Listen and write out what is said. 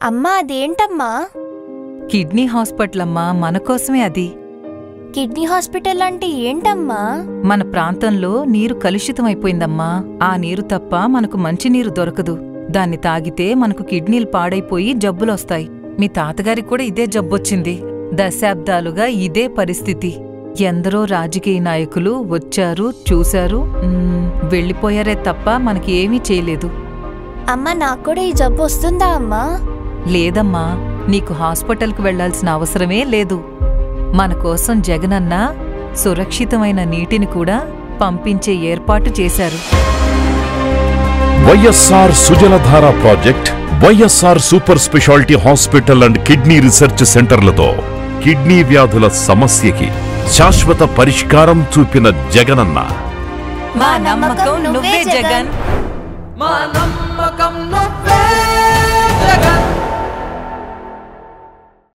అమ్మా అదేంటమ్మా kidney hospital అమ్మా మన కోసమే అది కిడ్నీ హాస్పిటల్ అంటే ఏంటమ్మా మన ప్రాంతంలో నీరు కలుషితమైపోయిందమ్మా ఆ నీరు తప్ప మనకు మంచినీరు దొరకదు దాన్ని తాగితే మనకు కిడ్నీలు పాడైపోయి జబ్బులొస్తాయి మీ తాతగారికి కూడా ఇదే జబ్బొచ్చింది దశాబ్దాలుగా ఇదే పరిస్థితి ఎందరో రాజకీయ నాయకులు వచ్చారు చూశారు మ్మ్, వెళ్ళిపోయారే తప్ప మనకి ఏమీ చేయలేదు అమ్మా నాకు కూడా ఈ జబ్బు వస్తుందా అమ్మా లేదమ్మా నీకు హాస్పిటల్కి వెళ్లాల్సిన అవసరమే లేదు మన కోసం జగనన్న సురక్షితమైన నీటిని కూడా పంపించే ఏర్పాటు చేశారు YSR Sujaladhara project YSR super speciality hospital and kidney research సెంటర్లతో కిడ్నీ వ్యాధుల సమస్యకి శాశ్వత పరిష్కారం చూపిన జగనన్న మా నమ్మకం నువ్వే జగన్ మా నమ్మకం